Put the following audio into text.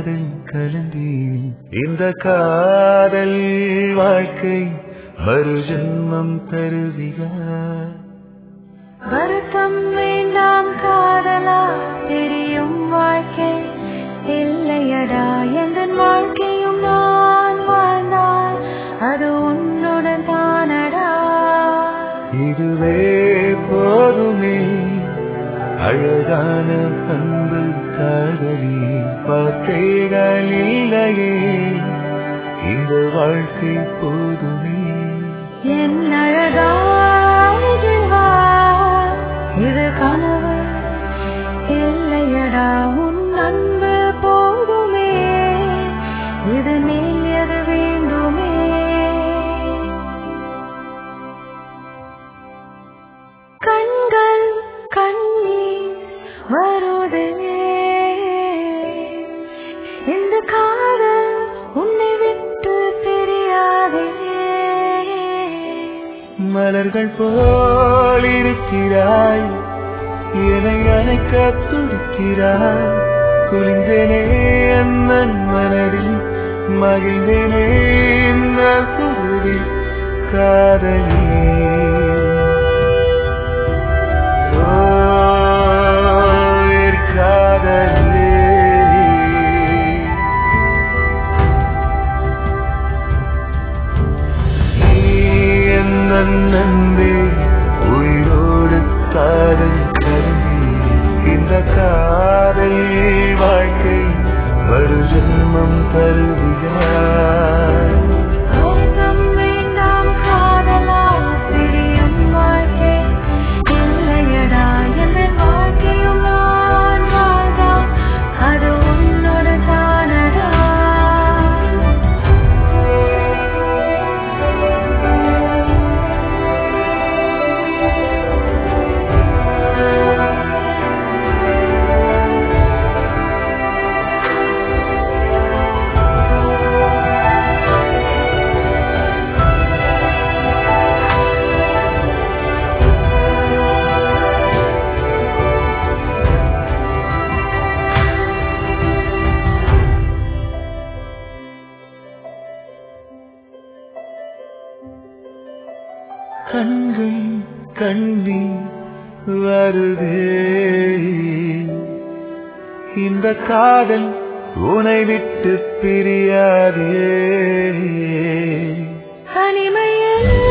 காதல் கலந்தேன் இந்த காதல் வாழ்க்கை மறு ஜென்மம் தருவியா வருத்தம் வேண்டாம் காதலா தெரியும் வாழ்க்கை இல்லையடா எந்த வாழ்க்கையும் நான் வாழ்ந்தால் அது உன்னுடன் தானடா இதுவே போதுமே அழகான அன்பு காதலி வார்த்தைகள் இல்லையே இந்த வாழ்க்கை போதுமே என் அழகா இதில் வா இது கனவு இல்லையடா உன் அன்பு போதுமே இது மேல் எது வேண்டுமே கண்கள் கண்ணீர் வருதே இந்த காதல் உன்னை விட்டு பிரியாதே மலர்கள் போல் இருக்கிறாய் என்னை அணைக்க துடிக்கிறாய் குளிந்தேனே அண்ணன் மனதில் மகிழ்ந்தேனே இந்த குருவில் காதலி ஓ, என் காதலே நீ எந்த நன்பே உயிரோடு காதல் கருவி இந்த காதல் வாழ்க்கை ஒரு ஜென்மம் தருவியாய் வருத்தம் வேண்டாம் காதலா பிரியும் வாழ்க்கை இல்லையடா எந்த வாழ்க்கையும் நான் வாழ்ந்தால் அது உன்னோட தானடா கண்கள் கண்ணி வருதே இந்த காதல் உனை விட்டு பிரியாதே தனிமையில்